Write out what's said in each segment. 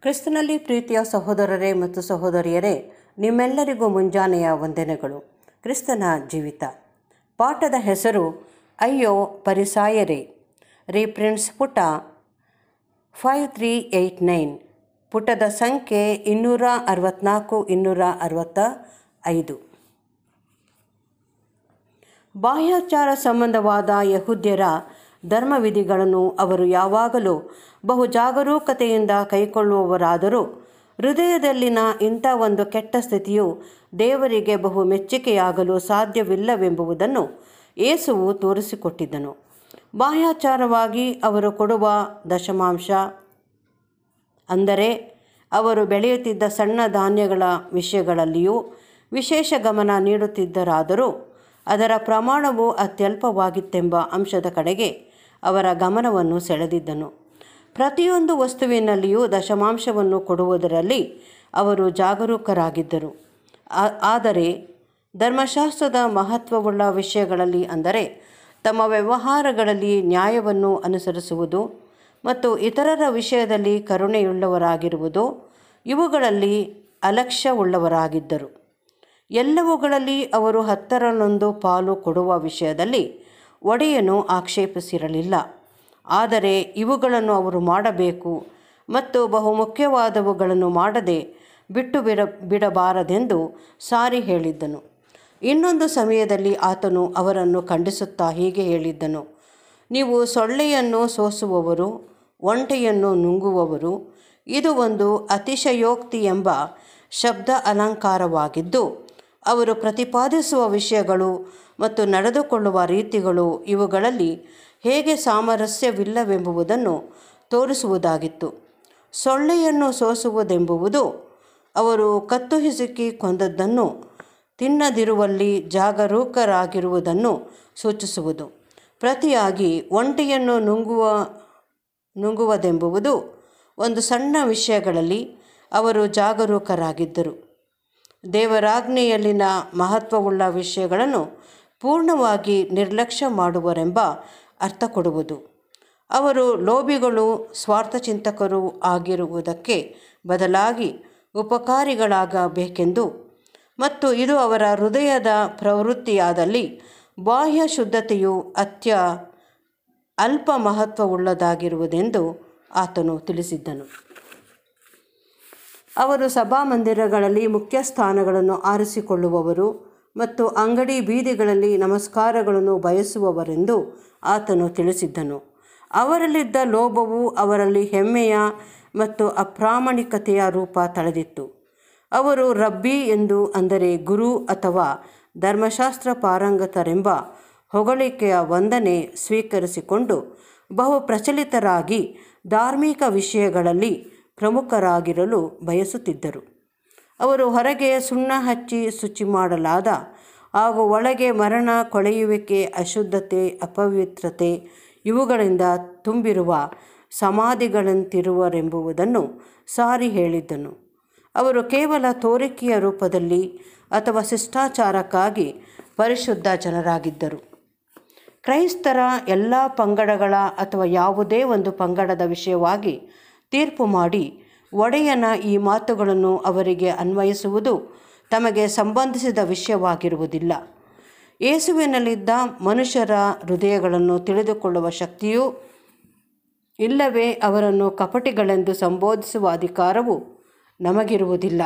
ಕ್ರಿಸ್ತನಲ್ಲಿ ಪ್ರೀತಿಯ ಸಹೋದರರೇ ಮತ್ತು ಸಹೋದರಿಯರೇ ನಿಮ್ಮೆಲ್ಲರಿಗೂ ಮುಂಜಾನೆಯ ವಂದನೆಗಳು ಕ್ರಿಸ್ತನ ಜೀವಿತ ಪಾಠದ ಹೆಸರು ಅಯ್ಯೋ ಪರಿಸಾಯರೇ ರೀಪ್ರಿಂಟ್ಸ್ ಪುಟ ಫೈವ್ ತ್ರೀ ಏಯ್ಟ್ ನೈನ್ ಪುಟದ ಸಂಖ್ಯೆ ಇನ್ನೂರ ಅರವತ್ನಾಲ್ಕು ಇನ್ನೂರ ಅರವತ್ತ ಐದು ಬಾಹ್ಯಾಚಾರ ಸಂಬಂಧವಾದ ಯಹೂದ್ಯರ ಧರ್ಮವಿಧಿಗಳನ್ನು ಅವರು ಯಾವಾಗಲೂ ಬಹು ಜಾಗರೂಕತೆಯಿಂದ ಕೈಗೊಳ್ಳುವವರಾದರೂ ಹೃದಯದಲ್ಲಿನ ಇಂಥ ಒಂದು ಕೆಟ್ಟ ಸ್ಥಿತಿಯು ದೇವರಿಗೆ ಬಹು ಮೆಚ್ಚುಗೆಯಾಗಲು ಸಾಧ್ಯವಿಲ್ಲವೆಂಬುದನ್ನು ಯೇಸುವು ತೋರಿಸಿಕೊಟ್ಟಿದ್ದನು ಬಾಹ್ಯಾಚಾರವಾಗಿ ಅವರು ಕೊಡುವ ದಶಮಾಂಶ ಅಂದರೆ ಅವರು ಬೆಳೆಯುತ್ತಿದ್ದ ಸಣ್ಣ ಧಾನ್ಯಗಳ ವಿಷಯಗಳಲ್ಲಿಯೂ ವಿಶೇಷ ಗಮನ ನೀಡುತ್ತಿದ್ದರಾದರೂ ಅದರ ಪ್ರಮಾಣವು ಅತ್ಯಲ್ಪವಾಗಿತ್ತೆಂಬ ಅಂಶದ ಕಡೆಗೆ ಅವರ ಗಮನವನ್ನು ಸೆಳೆದಿದ್ದನು ಪ್ರತಿಯೊಂದು ವಸ್ತುವಿನಲ್ಲಿಯೂ ದಶಮಾಂಶವನ್ನು ಕೊಡುವುದರಲ್ಲಿ ಅವರು ಜಾಗರೂಕರಾಗಿದ್ದರು ಆದರೆ ಧರ್ಮಶಾಸ್ತ್ರದ ಮಹತ್ವವುಳ್ಳ ವಿಷಯಗಳಲ್ಲಿ ಅಂದರೆ ತಮ್ಮ ವ್ಯವಹಾರಗಳಲ್ಲಿ ನ್ಯಾಯವನ್ನು ಅನುಸರಿಸುವುದು ಮತ್ತು ಇತರರ ವಿಷಯದಲ್ಲಿ ಕರುಣೆಯುಳ್ಳವರಾಗಿರುವುದು ಇವುಗಳಲ್ಲಿ ಅಲಕ್ಷ್ಯವುಳ್ಳವರಾಗಿದ್ದರು ಎಲ್ಲವುಗಳಲ್ಲಿ ಅವರು ಹತ್ತರಲ್ಲೊಂದು ಪಾಲು ಕೊಡುವ ವಿಷಯದಲ್ಲಿ ಒಡೆಯನು ಆಕ್ಷೇಪಿಸಿರಲಿಲ್ಲ ಆದರೆ ಇವುಗಳನ್ನು ಅವರು ಮಾಡಬೇಕು ಮತ್ತು ಬಹುಮುಖ್ಯವಾದವುಗಳನ್ನು ಮಾಡದೆ ಬಿಟ್ಟು ಬಿಡ ಬಿಡಬಾರದೆಂದು ಸಾರಿ ಹೇಳಿದ್ದನು ಇನ್ನೊಂದು ಸಮಯದಲ್ಲಿ ಆತನು ಅವರನ್ನು ಖಂಡಿಸುತ್ತಾ ಹೀಗೆ ಹೇಳಿದ್ದನು ನೀವು ಸೊಳ್ಳೆಯನ್ನು ಸೋಸುವವರು ಒಂಟೆಯನ್ನು ನುಂಗುವವರು ಇದು ಒಂದು ಅತಿಶಯೋಕ್ತಿ ಎಂಬ ಶಬ್ದ ಅಲಂಕಾರವಾಗಿದ್ದು ಅವರು ಪ್ರತಿಪಾದಿಸುವ ವಿಷಯಗಳು ಮತ್ತು ನಡೆದುಕೊಳ್ಳುವ ರೀತಿಗಳು ಇವುಗಳಲ್ಲಿ ಹೇಗೆ ಸಾಮರಸ್ಯವಿಲ್ಲವೆಂಬುದನ್ನು ತೋರಿಸುವುದಾಗಿತ್ತು ಸೊಳ್ಳೆಯನ್ನು ಸೋಸುವುದೆಂಬುದು ಅವರು ಕತ್ತು ಹಿಸುಕಿ ಕೊಂದದ್ದನ್ನು ತಿನ್ನದಿರುವಲ್ಲಿ ಜಾಗರೂಕರಾಗಿರುವುದನ್ನು ಸೂಚಿಸುವುದು ಪ್ರತಿಯಾಗಿ ಒಂಟೆಯನ್ನು ನುಂಗುವ ನುಂಗುವುದೆಂಬುದು ಒಂದು ಸಣ್ಣ ವಿಷಯಗಳಲ್ಲಿ ಅವರು ಜಾಗರೂಕರಾಗಿದ್ದರು ದೇವರಾಜ್ಞೆಯಲ್ಲಿನ ಮಹತ್ವವುಳ್ಳ ವಿಷಯಗಳನ್ನು ಪೂರ್ಣವಾಗಿ ನಿರ್ಲಕ್ಷ್ಯ ಮಾಡುವರೆಂಬ ಅರ್ಥ ಕೊಡುವುದು ಅವರು ಲೋಭಿಗಳು ಸ್ವಾರ್ಥಚಿಂತಕರು ಆಗಿರುವುದಕ್ಕೆ ಬದಲಾಗಿ ಉಪಕಾರಿಗಳಾಗಬೇಕೆಂದು ಮತ್ತು ಇದು ಅವರ ಹೃದಯದ ಪ್ರವೃತ್ತಿಯಾದಲ್ಲಿ ಬಾಹ್ಯ ಶುದ್ಧತೆಯು ಅತ್ಯ ಅಲ್ಪ ಮಹತ್ವವುಳ್ಳದಾಗಿರುವುದೆಂದು ಆತನು ತಿಳಿಸಿದ್ದನು ಅವರು ಸಭಾಮಂದಿರಗಳಲ್ಲಿ ಮುಖ್ಯ ಸ್ಥಾನಗಳನ್ನು ಆರಿಸಿಕೊಳ್ಳುವವರು ಮತ್ತು ಅಂಗಡಿ ಬೀದಿಗಳಲ್ಲಿ ನಮಸ್ಕಾರಗಳನ್ನು ಬಯಸುವವರೆಂದು ಆತನು ತಿಳಿಸಿದ್ದನು ಅವರಲ್ಲಿದ್ದ ಲೋಭವು ಅವರಲ್ಲಿ ಹೆಮ್ಮೆಯ ಮತ್ತು ಅಪ್ರಾಮಾಣಿಕತೆಯ ರೂಪ ತಳೆದಿತ್ತು ಅವರು ರಬ್ಬಿ ಎಂದು ಅಂದರೆ ಗುರು ಅಥವಾ ಧರ್ಮಶಾಸ್ತ್ರ ಪಾರಂಗತರೆಂಬ ಹೊಗಳಿಕೆಯ ವಂದನೆ ಸ್ವೀಕರಿಸಿಕೊಂಡು ಬಹು ಪ್ರಚಲಿತರಾಗಿ ಧಾರ್ಮಿಕ ವಿಷಯಗಳಲ್ಲಿ ಪ್ರಮುಖರಾಗಿರಲು ಬಯಸುತ್ತಿದ್ದರು ಅವರು ಹೊರಗೆ ಸುಣ್ಣ ಹಚ್ಚಿ ಶುಚಿ ಮಾಡಲಾದ ಹಾಗೂ ಒಳಗೆ ಮರಣ ಕೊಳೆಯುವಿಕೆ ಅಶುದ್ಧತೆ ಅಪವಿತ್ರತೆ ಇವುಗಳಿಂದ ತುಂಬಿರುವ ಸಮಾಧಿಗಳಂತಿರುವರೆಂಬುದನ್ನು ಸಾರಿ ಹೇಳಿದ್ದನು ಅವರು ಕೇವಲ ತೋರಿಕೆಯ ರೂಪದಲ್ಲಿ ಅಥವಾ ಶಿಷ್ಟಾಚಾರಕ್ಕಾಗಿ ಪರಿಶುದ್ಧ ಜನರಾಗಿದ್ದರು ಕ್ರೈಸ್ತರ ಎಲ್ಲ ಪಂಗಡಗಳ ಅಥವಾ ಯಾವುದೇ ಒಂದು ಪಂಗಡದ ವಿಷಯವಾಗಿ ತೀರ್ಪು ಮಾಡಿ ಒಡೆಯನ ಈ ಮಾತುಗಳನ್ನು ಅವರಿಗೆ ಅನ್ವಯಿಸುವುದು ತಮಗೆ ಸಂಬಂಧಿಸಿದ ವಿಷಯವಾಗಿರುವುದಿಲ್ಲ ಯೇಸುವಿನಲ್ಲಿದ್ದ ಮನುಷ್ಯರ ಹೃದಯಗಳನ್ನು ತಿಳಿದುಕೊಳ್ಳುವ ಶಕ್ತಿಯೂ ಇಲ್ಲವೇ ಅವರನ್ನು ಕಪಟಿಗಳೆಂದು ಸಂಬೋಧಿಸುವ ಅಧಿಕಾರವು ನಮಗಿರುವುದಿಲ್ಲ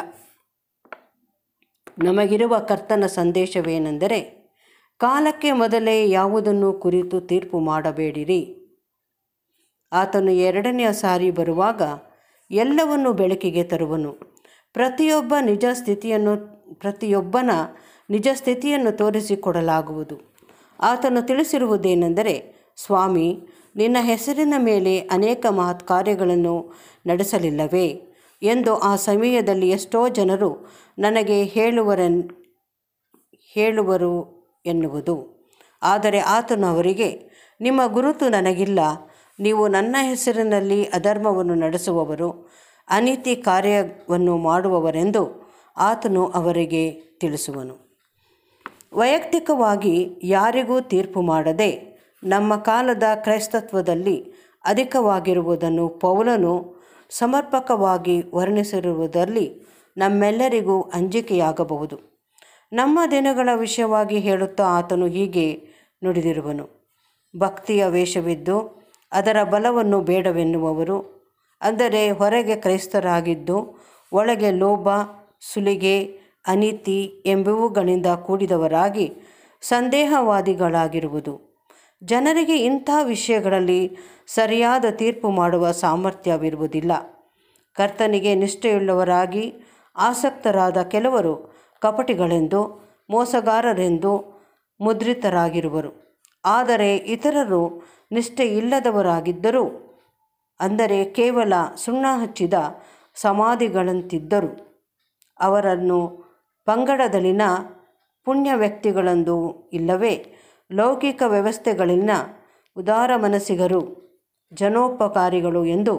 ನಮಗಿರುವ ಕರ್ತನ ಸಂದೇಶವೇನೆಂದರೆ ಕಾಲಕ್ಕೆ ಮೊದಲೇ ಯಾವುದನ್ನು ಕುರಿತು ತೀರ್ಪು ಮಾಡಬೇಡಿರಿ ಆತನು ಎರಡನೆಯ ಸಾರಿ ಬರುವಾಗ ಎಲ್ಲವನ್ನು ಬೆಳಕಿಗೆ ತರುವನು ಪ್ರತಿಯೊಬ್ಬ ನಿಜ ಸ್ಥಿತಿಯನ್ನು ಪ್ರತಿಯೊಬ್ಬನ ನಿಜ ಸ್ಥಿತಿಯನ್ನು ತೋರಿಸಿಕೊಡಲಾಗುವುದು ಆತನು ತಿಳಿಸಿರುವುದೇನೆಂದರೆ ಸ್ವಾಮಿ ನಿನ್ನ ಹೆಸರಿನ ಮೇಲೆ ಅನೇಕ ಮಹತ್ ಕಾರ್ಯಗಳನ್ನು ನಡೆಸಲಿಲ್ಲವೇ ಎಂದು ಆ ಸಮಯದಲ್ಲಿ ಎಷ್ಟೋ ಜನರು ನನಗೆ ಹೇಳುವರೆನ್ ಹೇಳುವರು ಎನ್ನುವುದು ಆದರೆ ಆತನು ಅವರಿಗೆ ನಿಮ್ಮ ಗುರುತು ನನಗಿಲ್ಲ ನೀವು ನನ್ನ ಹೆಸರಿನಲ್ಲಿ ಅಧರ್ಮವನ್ನು ನಡೆಸುವವರು ಅನೀತಿ ಕಾರ್ಯವನ್ನು ಮಾಡುವವರೆಂದು ಆತನು ಅವರಿಗೆ ತಿಳಿಸುವನು ವೈಯಕ್ತಿಕವಾಗಿ ಯಾರಿಗೂ ತೀರ್ಪು ಮಾಡದೆ ನಮ್ಮ ಕಾಲದ ಕ್ರೈಸ್ತತ್ವದಲ್ಲಿ ಅಧಿಕವಾಗಿರುವುದನ್ನು ಪೌಲನು ಸಮರ್ಪಕವಾಗಿ ವರ್ಣಿಸಿರುವುದರಲ್ಲಿ ನಮ್ಮೆಲ್ಲರಿಗೂ ಅಂಜಿಕೆಯಾಗಬಹುದು ನಮ್ಮ ದಿನಗಳ ವಿಷಯವಾಗಿ ಹೇಳುತ್ತಾ ಆತನು ಹೀಗೆ ನುಡಿದಿರುವನು ಭಕ್ತಿಯ ವೇಷವಿದ್ದು ಅದರ ಬಲವನ್ನು ಬೇಡವೆನ್ನುವವರು ಅಂದರೆ ಹೊರಗೆ ಕ್ರೈಸ್ತರಾಗಿದ್ದು ಒಳಗೆ ಲೋಭ ಸುಲಿಗೆ ಅನೀತಿ ಎಂಬುವುಗಳಿಂದ ಕೂಡಿದವರಾಗಿ ಸಂದೇಹವಾದಿಗಳಾಗಿರುವುದು ಜನರಿಗೆ ಇಂಥ ವಿಷಯಗಳಲ್ಲಿ ಸರಿಯಾದ ತೀರ್ಪು ಮಾಡುವ ಸಾಮರ್ಥ್ಯವಿರುವುದಿಲ್ಲ ಕರ್ತನಿಗೆ ನಿಷ್ಠೆಯುಳ್ಳವರಾಗಿ ಆಸಕ್ತರಾದ ಕೆಲವರು ಕಪಟಿಗಳೆಂದು ಮೋಸಗಾರರೆಂದು ಮುದ್ರಿತರಾಗಿರುವರು ಆದರೆ ಇತರರು ನಿಷ್ಠೆಯಿಲ್ಲದವರಾಗಿದ್ದರೂ ಅಂದರೆ ಕೇವಲ ಸುಣ್ಣ ಹಚ್ಚಿದ ಸಮಾಧಿಗಳಂತಿದ್ದರು ಅವರನ್ನು ಪಂಗಡದಲ್ಲಿನ ಪುಣ್ಯ ವ್ಯಕ್ತಿಗಳೆಂದು ಇಲ್ಲವೇ ಲೌಕಿಕ ವ್ಯವಸ್ಥೆಗಳಲ್ಲಿನ ಉದಾರ ಮನಸ್ಸಿಗರು ಜನೋಪಕಾರಿಗಳು ಎಂದು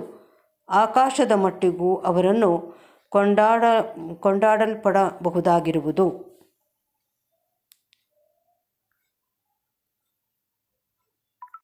ಆಕಾಶದ ಮಟ್ಟಿಗೂ ಅವರನ್ನು ಕೊಂಡಾಡ ಕೊಂಡಾಡಲ್ಪಡಬಹುದಾಗಿರುವುದು